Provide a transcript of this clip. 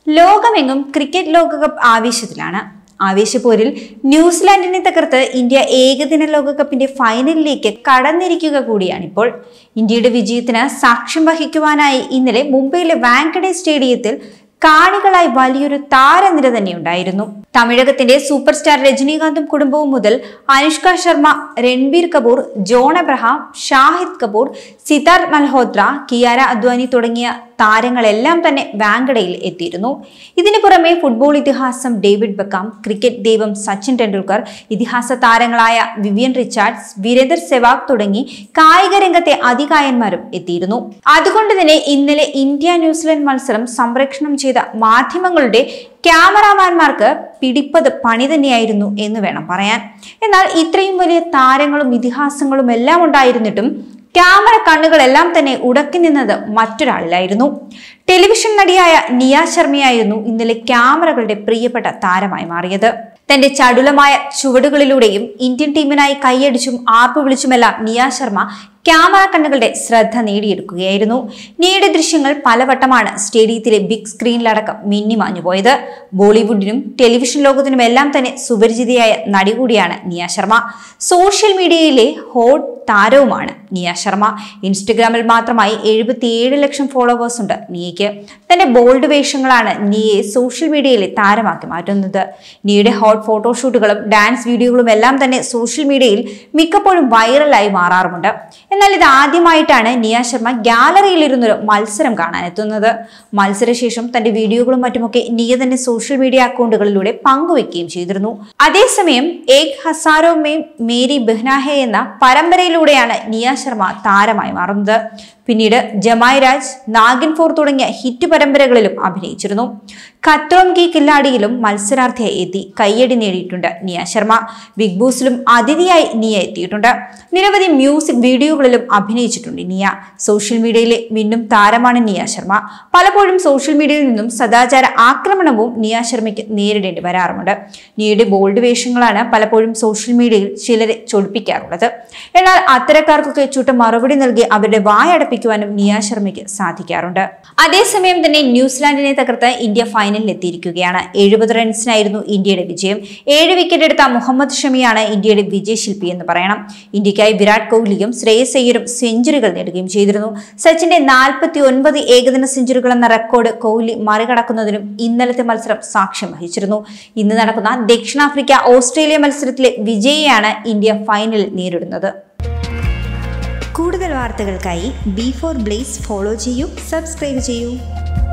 ലോകമെങ്ങും ക്രിക്കറ്റ് ലോകകപ്പ് ആവേശത്തിലാണ് ആവേശപ്പോരിൽ ന്യൂസിലാൻഡിനെ തകർത്ത് ഇന്ത്യ ഏകദിന ലോകകപ്പിന്റെ ഫൈനലിലേക്ക് കടന്നിരിക്കുക കൂടിയാണിപ്പോൾ ഇന്ത്യയുടെ വിജയത്തിന് സാക്ഷ്യം വഹിക്കുവാനായി ഇന്നലെ മുംബൈയിലെ വാങ്കഡെ സ്റ്റേഡിയത്തിൽ കാണികളായി വലിയൊരു താരനിര തന്നെ ഉണ്ടായിരുന്നു തമിഴകത്തിന്റെ സൂപ്പർ സ്റ്റാർ രജനീകാന്തും കുടുംബവും മുതൽ അനുഷ്ക ശർമ്മ രൺബീർ കപൂർ ജോൺ എബ്രഹാം ഷാഹിദ് കപൂർ സിദ്ധാർത്ഥ് മൽഹോത്ര കിയാര അദ്വാനി തുടങ്ങിയ താരങ്ങളെല്ലാം തന്നെ വാങ്കഡയിൽ എത്തിയിരുന്നു ഇതിനു പുറമെ ഫുട്ബോൾ ഇതിഹാസം ഡേവിഡ് ബക്കാം ക്രിക്കറ്റ് ദൈവം സച്ചിൻ ടെണ്ടുൽക്കർ ഇതിഹാസ താരങ്ങളായ വിവിയൻ റിച്ചാർഡ്സ് വീരേന്ദർ സെവാഗ് തുടങ്ങി കായിക രംഗത്തെ അതികായന്മാരും എത്തിയിരുന്നു അതുകൊണ്ട് തന്നെ ഇന്നലെ ഇന്ത്യ ന്യൂസിലൻഡ് മത്സരം സംപ്രേഷണം ചെയ്ത മാധ്യമങ്ങളുടെ ക്യാമറാമാൻമാർക്ക് പിടിപ്പത് പണി തന്നെയായിരുന്നു എന്ന് വേണം പറയാൻ എന്നാൽ ഇത്രയും വലിയ താരങ്ങളും ഇതിഹാസങ്ങളും എല്ലാം ഉണ്ടായിരുന്നിട്ടും ക്യാമറ കണ്ണുകളെല്ലാം തന്നെ ഉടക്കി നിന്നത് മറ്റൊരാളിലായിരുന്നു ടെലിവിഷൻ നടിയായ നിയ ശർമ്മയായിരുന്നു ഇന്നലെ ക്യാമറകളുടെ പ്രിയപ്പെട്ട താരമായി മാറിയത് തന്റെ ചടുലമായ ചുവടുകളിലൂടെയും ഇന്ത്യൻ ടീമിനായി കൈയടിച്ചും ആർപ്പ് വിളിച്ചുമെല്ലാം നിയ ശർമ്മ ക്യാമറ കണ്ണുകളുടെ ശ്രദ്ധ നേടിയെടുക്കുകയായിരുന്നു നിയുടെ ദൃശ്യങ്ങൾ പലവട്ടമാണ് സ്റ്റേഡിയത്തിലെ ബിഗ് സ്ക്രീനിലടക്കം മിന്നിമാഞ്ഞു പോയത് ബോളിവുഡിനും ടെലിവിഷൻ ലോകത്തിനും എല്ലാം തന്നെ സുപരിചിതയായ നടി കൂടിയാണ് നിയ ശർമ്മ സോഷ്യൽ മീഡിയയിലെ ഹോട്ട് താരവുമാണ് നിയ ശർമ്മ ഇൻസ്റ്റഗ്രാമിൽ മാത്രമായി എഴുപത്തിയേഴ് ലക്ഷം ഫോളോവേഴ്സ് ഉണ്ട് നിയയ്ക്ക് തന്റെ ബോൾഡ് വേഷങ്ങളാണ് നിയയെ സോഷ്യൽ മീഡിയയിലെ താരമാക്കി മാറ്റുന്നത് നിയയുടെ ഹോട്ട് ഫോട്ടോഷൂട്ടുകളും ഡാൻസ് വീഡിയോകളും എല്ലാം തന്നെ സോഷ്യൽ മീഡിയയിൽ മിക്കപ്പോഴും വൈറലായി മാറാറുമുണ്ട് എന്നാൽ ഇത് ആദ്യമായിട്ടാണ് നിയ ശർമ്മ ഗാലറിയിൽ ഇരുന്നൊരു മത്സരം കാണാനെത്തുന്നത് മത്സരശേഷം തന്റെ വീഡിയോകളും മറ്റുമൊക്കെ നിയ തന്നെ സോഷ്യൽ മീഡിയ അക്കൗണ്ടുകളിലൂടെ പങ്കുവെക്കുകയും ചെയ്തിരുന്നു അതേസമയം ഏക് ഹസാരോ മേ മേരി ബെഹ്നാഹെ എന്ന പരമ്പരയിലൂടെയാണ് നിയ ശർമ്മ താരമായി മാറുന്നത് പിന്നീട് ജമായി രാജ് നാഗിൻ ഫോർ തുടങ്ങിയ ഹിറ്റ് പരമ്പരകളിലും അഭിനയിച്ചിരുന്നു ഖത്രോം കി കില്ലാടിയിലും മത്സരാർത്ഥിയായി എത്തി കയ്യടി നേടിയിട്ടുണ്ട് നിയ ശർമ്മ ബിഗ് ബോസിലും അതിഥിയായി നിയ എത്തിയിട്ടുണ്ട് നിരവധി മ്യൂസിക് വീഡിയോകളിലും അഭിനയിച്ചിട്ടുണ്ട് നിയ സോഷ്യൽ മീഡിയയിലെ മിന്നും താരമാണ് നിയ ശർമ്മ പലപ്പോഴും സോഷ്യൽ മീഡിയയിൽ നിന്നും സദാചാര ആക്രമണവും നിയ ശർമ്മയ്ക്ക് നേരിടേണ്ടി വരാറുമുണ്ട് നിയയുടെ ബോൾഡ് വേഷങ്ങളാണ് പലപ്പോഴും സോഷ്യൽ മീഡിയയിൽ ചിലരെ ചൊടിപ്പിക്കാറുള്ളത് എന്നാൽ അത്തരക്കാർക്കൊക്കെ ചുട്ട മറുപടി നൽകി അവരുടെ വായടപ്പിക്കുവാനും നിയ ശർമ്മയ്ക്ക് സാധിക്കാറുണ്ട് അതേസമയം തന്നെ ന്യൂസിലാൻഡിനെ തകർത്ത് ഇന്ത്യ ഫൈനലിൽ എത്തിയിരിക്കുകയാണ് എഴുപത് റൺസിനായിരുന്നു ഇന്ത്യയുടെ വിജയം ഏഴ് വിക്കറ്റ് എടുത്ത മുഹമ്മദ് ഷമിയാണ് ഇന്ത്യയുടെ വിജയശില്പി എന്ന് പറയണം ഇന്ത്യക്കായി വിരാട് കോഹ്ലിയും ശ്രേയസ് അയ്യരും സെഞ്ചുറികൾ നേടുകയും ചെയ്തിരുന്നു സച്ചിന്റെ നാൽപ്പത്തി ഒൻപത് ഏകദിന സെഞ്ചുറികൾ എന്ന റെക്കോർഡ് കോഹ്ലി മറികടക്കുന്നതിനും ഇന്നലത്തെ മത്സരം സാക്ഷ്യം വഹിച്ചിരുന്നു ഇന്ന് നടക്കുന്ന ദക്ഷിണാഫ്രിക്ക ഓസ്ട്രേലിയ മത്സരത്തിലെ വിജയിയാണ് ഇന്ത്യ ഫൈനലിൽ നേരിടുന്നത് കൂടുതൽ വാർത്തകൾക്കായി ബി ഫോർ ബ്ലേസ് ഫോളോ ചെയ്യൂ സബ്സ്ക്രൈബ് ചെയ്യൂ